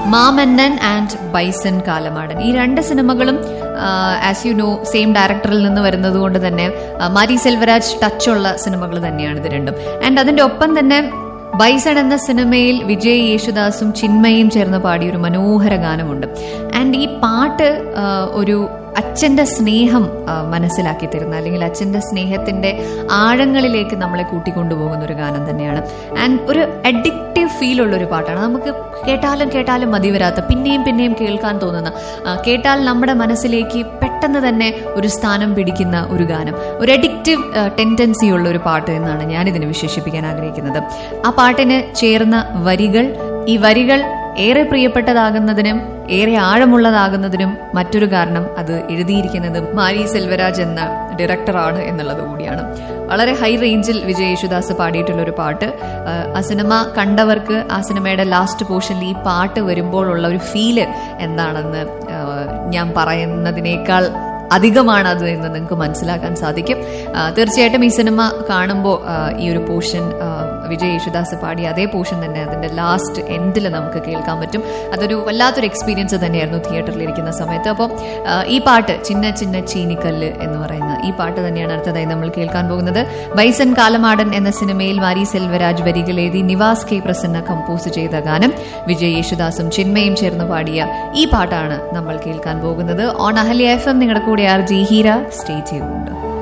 മാമന്നൻ and bison കാലമാടൻ ഈ രണ്ട് സിനിമകളും ആസ് യു നോ സെയിം ഡയറക്ടറിൽ നിന്ന് വരുന്നത് കൊണ്ട് തന്നെ ആ, മാരി സെൽവരാജ് ടച്ചുള്ള സിനിമകൾ തന്നെയാണ് ഇത് രണ്ടും ആൻഡ് അതിന്റെ ഒപ്പം തന്നെ ബൈസൺ എന്ന സിനിമയിൽ വിജയ് യേശുദാസും ചിന്മയും ചേർന്ന് പാടിയ ഒരു മനോഹര ഗാനമുണ്ട് ആൻഡ് ഈ പാട്ട് ആ, ഒരു അച്ഛന്റെ സ്നേഹം ആ, മനസ്സിലാക്കി തരുന്ന അല്ലെങ്കിൽ അച്ഛന്റെ സ്നേഹത്തിന്റെ ആഴങ്ങളിലേക്ക് നമ്മളെ കൂട്ടിക്കൊണ്ടുപോകുന്ന ഒരു ഗാനം തന്നെയാണ് ആൻഡ് ഒരു അഡിക്റ്റീവ് ഫീൽ ഉള്ള ഒരു പാട്ടാണ് നമുക്ക് കേട്ടാലും കേട്ടാലും മതി വരാത്ത പിന്നെയും പിന്നെയും കേൾക്കാൻ തോന്നുന്ന ആ, കേട്ടാൽ നമ്മുടെ മനസ്സിലേക്ക് പെട്ടെന്ന് തന്നെ ഒരു സ്ഥാനം പിടിക്കുന്ന ഒരു ഗാനം ഒരു അഡിക്റ്റീവ് ടെൻഡൻസി ഉള്ള ഒരു പാട്ട് എന്നാണ് ഞാനിതിനെ വിശേഷിപ്പിക്കാൻ ആഗ്രഹിക്കുന്നത് ആ പാട്ടിന് ചേർന്ന വരികൾ ഈ വരികൾ ഏറെ പ്രിയപ്പെട്ടതാകുന്നതിനും ഏറെ ആഴമുള്ളതാകുന്നതിനും മറ്റൊരു കാരണം അത് എഴുതിയിരിക്കുന്നത് മാരി സെൽവരാജ് എന്ന ഡയറക്ടറാണ് എന്നുള്ളത് കൂടിയാണ് വളരെ ഹൈ റേഞ്ചിൽ വിജയ് യേശുദാസ് പാടിയിട്ടുള്ള ഒരു പാട്ട് ആ, ആ സിനിമ കണ്ടവർക്ക് ആ സിനിമയുടെ ലാസ്റ്റ് പോർഷനിൽ ഈ പാട്ട് വരുമ്പോഴുള്ള ഒരു ഫീല് എന്താണെന്ന് ആ, ഞാൻ പറയുന്നതിനേക്കാൾ അധികമാണ് അത് എന്ന് നിങ്ങൾക്ക് മനസ്സിലാക്കാൻ സാധിക്കും ആ, തീർച്ചയായിട്ടും ഈ സിനിമ കാണുമ്പോൾ ഈ ഒരു പോർഷൻ വിജയ് യേശുദാസ് പാടിയ അതേ പോർഷൻ തന്നെ അതിന്റെ ലാസ്റ്റ് എൻഡിൽ നമുക്ക് കേൾക്കാൻ പറ്റും അതൊരു വല്ലാത്തൊരു എക്സ്പീരിയൻസ് തന്നെയായിരുന്നു തിയേറ്ററിൽ ഇരിക്കുന്ന സമയത്ത് അപ്പോൾ ഈ പാട്ട് ചിന്ന ചിന്ന ചീനിക്കല്ല് എന്ന് പറയുന്ന ഈ പാട്ട് തന്നെയാണ് അടുത്തതായി നമ്മൾ കേൾക്കാൻ പോകുന്നത് ബൈസൺ കാലമാടൻ എന്ന സിനിമയിൽ മാരി സെൽവരാജ് വരികൾ എഴുതി നിവാസ് കെ പ്രസന്ന കമ്പോസ് ചെയ്ത ഗാനം വിജയ് യേശുദാസും ചിന്മയും ചേർന്ന് പാടിയ ഈ പാട്ടാണ് നമ്മൾ കേൾക്കാൻ പോകുന്നത് ഓൺ അഹല്യ എഫ് എം നിങ്ങളുടെ കൂടെ ആർ ജി ഹീര സ്റ്റേ ചെയ്യുന്നുണ്ട്